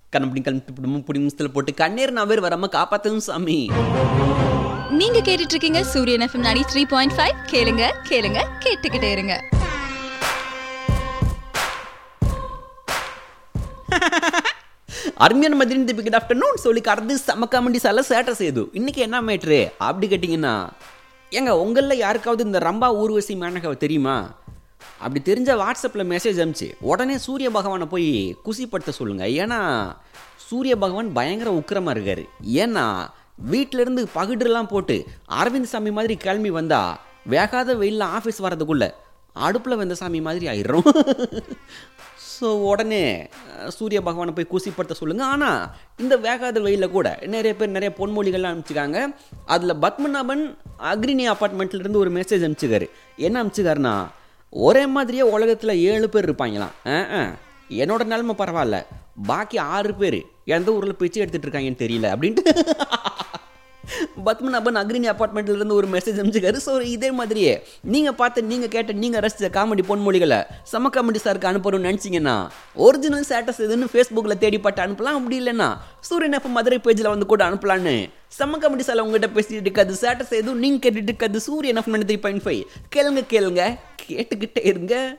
கண்ணப்படி கண்ணு புடி முஸ்தில் போட்டு கண்ணீர் நான் பேர் வராம காப்பாத்தணும் சாமி நீங்க கேட்டுட்டு இருக்கீங்க சூரியன் எஃப்எம் 93.5 த்ரீ பாயிண்ட் ஃபைவ் கேளுங்க கேளுங்க கேட்டுக்கிட்டே இருங்க அருமையான மதியம் தி குட் ஆஃப்டர்நூன் சொல்லி கறந்து செம காமெடி சால சேட்டை செய்து இன்னைக்கு என்ன மேட்ரு அப்படி கேட்டிங்கன்னா ஏங்க உங்களில் யாருக்காவது இந்த ரம்பா ஊர்வசி மேனகாவை தெரியுமா அப்படி தெரிஞ்ச வாட்ஸ்அப்பில் மெசேஜ் அனுப்பிச்சு உடனே சூரிய பகவானை போய் குசிப்படுத்த சொல்லுங்கள் ஏன்னா சூரிய பகவான் பயங்கர உக்கிரமாக இருக்காரு ஏன்னா வீட்டிலேருந்து பகுடுலாம் போட்டு அரவிந்த் சாமி மாதிரி கிளம்பி வந்தா வேகாத வெயிலில் ஆஃபீஸ் வர்றதுக்குள்ள அடுப்பில் வந்த சாமி மாதிரி ஆயிடுறோம் ஸோ உடனே அஹ், சூரிய பகவானை போய் குசிப்படுத்த சொல்லுங்கள் ஆனால் இந்த வேகாத வெயிலில் கூட நிறைய பேர் நிறைய பொன்மொழிகள்லாம் அனுப்பிச்சிருக்காங்க அதில் பத்மநாபன் அக்ரினி அப்பார்ட்மெண்ட்லேருந்து ஒரு மெசேஜ் அனுப்பிச்சிக்காரு என்ன அனுப்பிச்சிக்காருன்னா ஒரே மாதிரியே உலகத்தில் ஏழு பேர் இருப்பாங்களாம் ஆ ஆ என்னோட நிலைமை பரவாயில்ல பாக்கி ஆறு பேர் எந்த ஊரில் பிச்சை எடுத்துட்டு இருக்காங்கன்னு தெரியல அப்படின்ட்டு பத்மநாபன் அக்ரினி அப்பார்ட்மெண்ட்ல இருந்து ஒரு மெசேஜ் அனுப்பிச்சிருக்காரு ஸோ இதே மாதிரியே நீங்கள் பார்த்து நீங்கள் கேட்ட நீங்கள் ரசித்த காமெடி பொன்மொழிகளை சம காமெடி சாருக்கு அனுப்பணும்னு நினச்சிங்கன்னா ஒரிஜினல் ஸ்டேட்டஸ் எதுன்னு ஃபேஸ்புக்கில் தேடிப்பட்டு அனுப்பலாம் அப்படி இல்லைன்னா சூரியன் எஃப் மதுரை பேஜில் வந்து கூட அனுப்பலான்னு செம்ம காமெடி சார் உங்ககிட்ட பேசிட்டு இருக்காது ஸ்டேட்டஸ் எதுவும் நீங்கள் கேட்டுட்டு இருக்காது சூரியன் எஃப் த்ரீ பாயிண்ட் ஃபைவ் கேளுங்க கேளுங்க கேட்டுக்கிட்டே இருங்க